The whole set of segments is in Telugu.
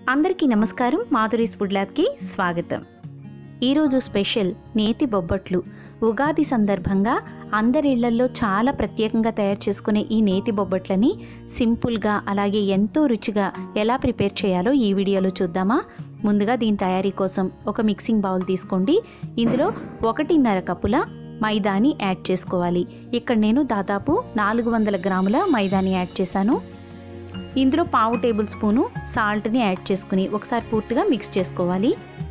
అందరికీ నమస్కారం మాధురీస్ ఫుడ్ ల్యాబ్కి స్వాగతం ఈరోజు స్పెషల్ నేతి బొబ్బట్లు ఉగాది సందర్భంగా అందరి ఇళ్లల్లో చాలా ప్రత్యేకంగా తయారు చేసుకునే ఈ నేతి బొబ్బట్లని సింపుల్గా అలాగే ఎంతో రుచిగా ఎలా ప్రిపేర్ చేయాలో ఈ వీడియోలో చూద్దామా ముందుగా దీని తయారీ కోసం ఒక మిక్సింగ్ బౌల్ తీసుకోండి ఇందులో ఒకటిన్నర కప్పుల మైదాని యాడ్ చేసుకోవాలి ఇక్కడ నేను దాదాపు నాలుగు వందల గ్రాముల మైదాని యాడ్ చేశాను ఇందులో పావు టేబుల్ స్పూను సాల్ట్ని యాడ్ చేసుకుని ఒకసారి పూర్తిగా మిక్స్ చేసుకోవాలి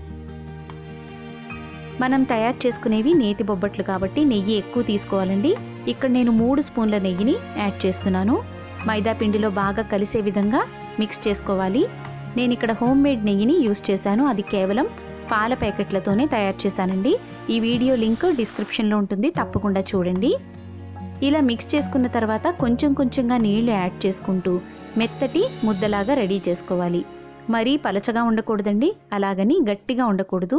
మనం తయారు చేసుకునేవి నేతి బొబ్బట్లు కాబట్టి నెయ్యి ఎక్కువ తీసుకోవాలండి ఇక్కడ నేను మూడు స్పూన్ల నెయ్యిని యాడ్ చేస్తున్నాను మైదా పిండిలో బాగా కలిసే విధంగా మిక్స్ చేసుకోవాలి నేను ఇక్కడ హోమ్ మేడ్ నెయ్యిని యూస్ చేశాను అది కేవలం పాల ప్యాకెట్లతోనే తయారు చేశానండి ఈ వీడియో లింక్ డిస్క్రిప్షన్లో ఉంటుంది తప్పకుండా చూడండి ఇలా మిక్స్ చేసుకున్న తర్వాత కొంచెం కొంచెంగా నీళ్లు యాడ్ చేసుకుంటూ మెత్తటి ముద్దలాగా రెడీ చేసుకోవాలి మరీ పలచగా ఉండకూడదండి అలాగని గట్టిగా ఉండకూడదు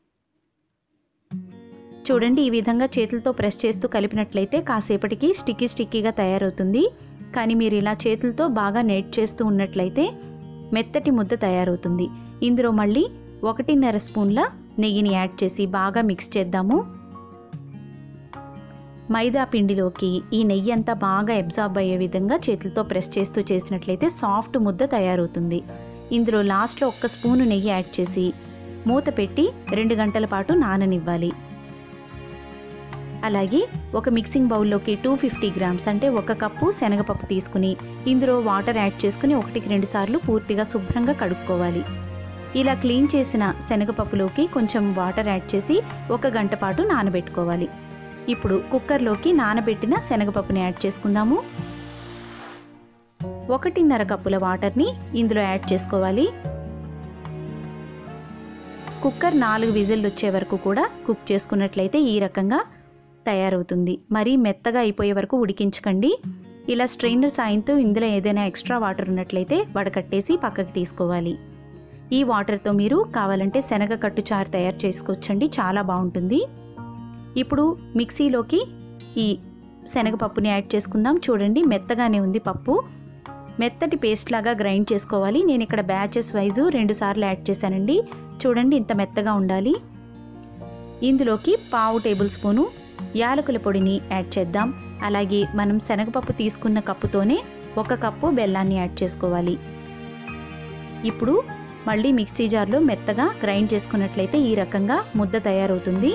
చూడండి ఈ విధంగా చేతులతో ప్రెస్ చేస్తూ కలిపినట్లయితే కాసేపటికి స్టిక్కీ స్టిక్కీగా తయారవుతుంది కానీ మీరు ఇలా చేతులతో బాగా నెట్ చేస్తూ ఉన్నట్లయితే మెత్తటి ముద్ద తయారవుతుంది ఇందులో మళ్ళీ ఒకటిన్నర స్పూన్ల నెయ్యిని యాడ్ చేసి బాగా మిక్స్ చేద్దాము మైదా పిండిలోకి ఈ నెయ్యి అంతా బాగా అబ్జార్బ్ అయ్యే విధంగా చేతులతో ప్రెస్ చేస్తూ చేసినట్లయితే సాఫ్ట్ ముద్ద తయారవుతుంది ఇందులో లాస్ట్లో ఒక్క స్పూను నెయ్యి యాడ్ చేసి మూత పెట్టి రెండు గంటల పాటు నాననివ్వాలి అలాగే ఒక మిక్సింగ్ బౌల్లోకి టూ ఫిఫ్టీ గ్రామ్స్ అంటే ఒక కప్పు శనగపప్పు తీసుకుని ఇందులో వాటర్ యాడ్ చేసుకుని ఒకటికి రెండు సార్లు పూర్తిగా శుభ్రంగా కడుక్కోవాలి ఇలా క్లీన్ చేసిన శనగపప్పులోకి కొంచెం వాటర్ యాడ్ చేసి ఒక గంట పాటు నానబెట్టుకోవాలి ఇప్పుడు కుక్కర్లోకి నానబెట్టిన శనగపప్పుని యాడ్ చేసుకుందాము ఒకటిన్నర కప్పుల వాటర్ని ఇందులో యాడ్ చేసుకోవాలి కుక్కర్ నాలుగు విజిల్లు వచ్చే వరకు కూడా కుక్ చేసుకున్నట్లయితే ఈ రకంగా తయారవుతుంది మరీ మెత్తగా అయిపోయే వరకు ఉడికించకండి ఇలా స్ట్రెయినర్ సాయంతో ఇందులో ఏదైనా ఎక్స్ట్రా వాటర్ ఉన్నట్లయితే వడకట్టేసి పక్కకి తీసుకోవాలి ఈ వాటర్తో మీరు కావాలంటే శనగ కట్టు చారు తయారు చేసుకోవచ్చండి చాలా బాగుంటుంది ఇప్పుడు మిక్సీలోకి ఈ శనగపప్పుని యాడ్ చేసుకుందాం చూడండి మెత్తగానే ఉంది పప్పు మెత్తటి పేస్ట్ లాగా గ్రైండ్ చేసుకోవాలి నేను ఇక్కడ బ్యాచెస్ వైజు రెండు సార్లు యాడ్ చేశానండి చూడండి ఇంత మెత్తగా ఉండాలి ఇందులోకి పావు టేబుల్ స్పూను యాలకుల పొడిని యాడ్ చేద్దాం అలాగే మనం శనగపప్పు తీసుకున్న కప్పుతోనే ఒక కప్పు బెల్లాన్ని యాడ్ చేసుకోవాలి ఇప్పుడు మళ్ళీ మిక్సీ జార్లో మెత్తగా గ్రైండ్ చేసుకున్నట్లయితే ఈ రకంగా ముద్ద తయారవుతుంది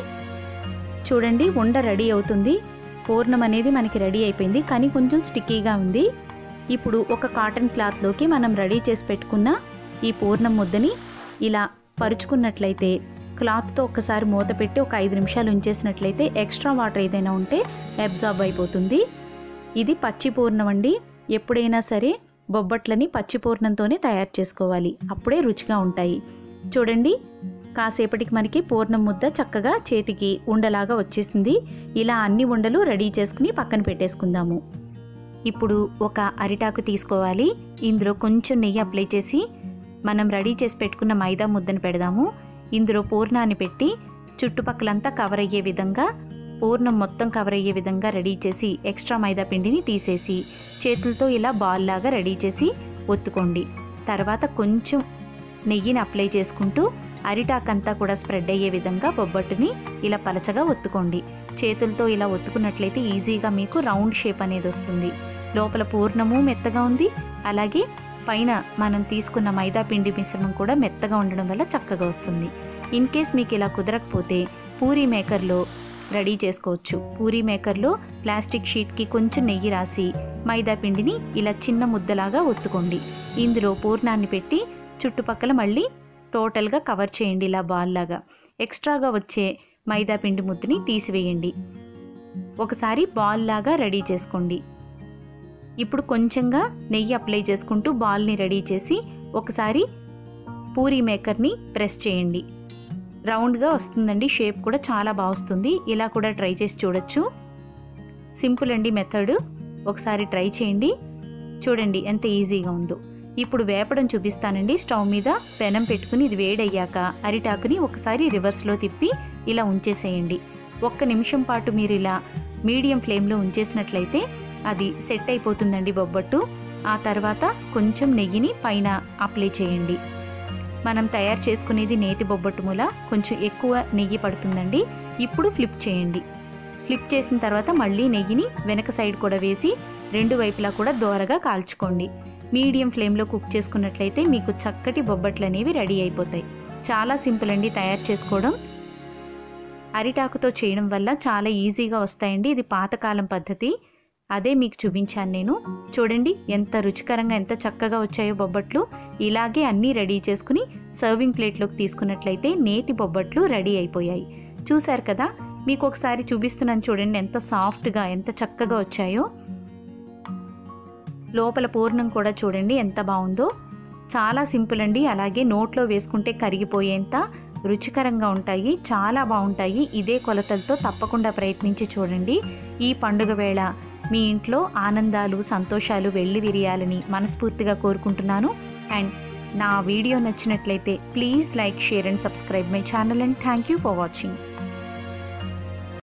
చూడండి ఉండ రెడీ అవుతుంది పూర్ణం అనేది మనకి రెడీ అయిపోయింది కానీ కొంచెం స్టిక్కీగా ఉంది ఇప్పుడు ఒక కాటన్ క్లాత్లోకి మనం రెడీ చేసి పెట్టుకున్న ఈ పూర్ణం ముద్దని ఇలా పరుచుకున్నట్లయితే క్లాత్తో ఒక్కసారి మూత పెట్టి ఒక ఐదు నిమిషాలు ఉంచేసినట్లయితే ఎక్స్ట్రా వాటర్ ఏదైనా ఉంటే అబ్జార్బ్ అయిపోతుంది ఇది పచ్చి పూర్ణం అండి ఎప్పుడైనా సరే బొబ్బట్లని పచ్చి పూర్ణంతోనే తయారు చేసుకోవాలి అప్పుడే రుచిగా ఉంటాయి చూడండి కాసేపటికి మనకి పూర్ణం ముద్ద చక్కగా చేతికి ఉండలాగా వచ్చేసింది ఇలా అన్ని ఉండలు రెడీ చేసుకుని పక్కన పెట్టేసుకుందాము ఇప్పుడు ఒక అరిటాకు తీసుకోవాలి ఇందులో కొంచెం నెయ్యి అప్లై చేసి మనం రెడీ చేసి పెట్టుకున్న మైదా ముద్దను పెడదాము ఇందులో పూర్ణాన్ని పెట్టి చుట్టుపక్కలంతా కవర్ అయ్యే విధంగా పూర్ణం మొత్తం కవర్ అయ్యే విధంగా రెడీ చేసి ఎక్స్ట్రా మైదా పిండిని తీసేసి చేతులతో ఇలా బాల్ లాగా రెడీ చేసి ఒత్తుకోండి తర్వాత కొంచెం నెయ్యిని అప్లై చేసుకుంటూ అరిటాకంతా కూడా స్ప్రెడ్ అయ్యే విధంగా బొబ్బట్టుని ఇలా పలచగా ఒత్తుకోండి చేతులతో ఇలా ఒత్తుకున్నట్లయితే ఈజీగా మీకు రౌండ్ షేప్ అనేది వస్తుంది లోపల పూర్ణము మెత్తగా ఉంది అలాగే పైన మనం తీసుకున్న మైదా పిండి మిశ్రమం కూడా మెత్తగా ఉండడం వల్ల చక్కగా వస్తుంది ఇన్ కేస్ మీకు ఇలా కుదరకపోతే పూరీ మేకర్లో రెడీ చేసుకోవచ్చు పూరీ మేకర్లో ప్లాస్టిక్ షీట్కి కొంచెం నెయ్యి రాసి మైదా పిండిని ఇలా చిన్న ముద్దలాగా ఒత్తుకోండి ఇందులో పూర్ణాన్ని పెట్టి చుట్టుపక్కల మళ్ళీ టోటల్గా కవర్ చేయండి ఇలా బాల్ లాగా ఎక్స్ట్రాగా వచ్చే మైదా పిండి ముద్దని తీసివేయండి ఒకసారి బాల్ లాగా రెడీ చేసుకోండి ఇప్పుడు కొంచెంగా నెయ్యి అప్లై చేసుకుంటూ బాల్ని రెడీ చేసి ఒకసారి పూరీ మేకర్ని ప్రెస్ చేయండి రౌండ్గా వస్తుందండి షేప్ కూడా చాలా బాగా వస్తుంది ఇలా కూడా ట్రై చేసి చూడొచ్చు సింపుల్ అండి మెథడ్ ఒకసారి ట్రై చేయండి చూడండి ఎంత ఈజీగా ఉందో ఇప్పుడు వేపడం చూపిస్తానండి స్టవ్ మీద పెనం పెట్టుకుని ఇది వేడయ్యాక అరిటాకుని ఒకసారి రివర్స్లో తిప్పి ఇలా ఉంచేసేయండి ఒక్క నిమిషం పాటు మీరు ఇలా మీడియం ఫ్లేమ్లో ఉంచేసినట్లయితే అది సెట్ అయిపోతుందండి బొబ్బట్టు ఆ తర్వాత కొంచెం నెయ్యిని పైన అప్లై చేయండి మనం తయారు చేసుకునేది నేతి బొబ్బట్టు మూల కొంచెం ఎక్కువ నెయ్యి పడుతుందండి ఇప్పుడు ఫ్లిప్ చేయండి ఫ్లిప్ చేసిన తర్వాత మళ్ళీ నెయ్యిని వెనక సైడ్ కూడా వేసి రెండు వైపులా కూడా దోరగా కాల్చుకోండి మీడియం ఫ్లేమ్లో కుక్ చేసుకున్నట్లయితే మీకు చక్కటి బొబ్బట్లు అనేవి రెడీ అయిపోతాయి చాలా సింపుల్ అండి తయారు చేసుకోవడం అరిటాకుతో చేయడం వల్ల చాలా ఈజీగా వస్తాయండి ఇది పాతకాలం పద్ధతి అదే మీకు చూపించాను నేను చూడండి ఎంత రుచికరంగా ఎంత చక్కగా వచ్చాయో బొబ్బట్లు ఇలాగే అన్నీ రెడీ చేసుకుని సర్వింగ్ ప్లేట్లోకి తీసుకున్నట్లయితే నేతి బొబ్బట్లు రెడీ అయిపోయాయి చూశారు కదా మీకు ఒకసారి చూపిస్తున్నాను చూడండి ఎంత సాఫ్ట్గా ఎంత చక్కగా వచ్చాయో లోపల పూర్ణం కూడా చూడండి ఎంత బాగుందో చాలా సింపుల్ అండి అలాగే నోట్లో వేసుకుంటే కరిగిపోయేంత రుచికరంగా ఉంటాయి చాలా బాగుంటాయి ఇదే కొలతలతో తప్పకుండా ప్రయత్నించి చూడండి ఈ పండుగ వేళ మీ ఇంట్లో ఆనందాలు సంతోషాలు వెళ్ళి విరియాలని మనస్ఫూర్తిగా కోరుకుంటున్నాను అండ్ నా వీడియో నచ్చినట్లయితే please like share and subscribe my channel and thank you for watching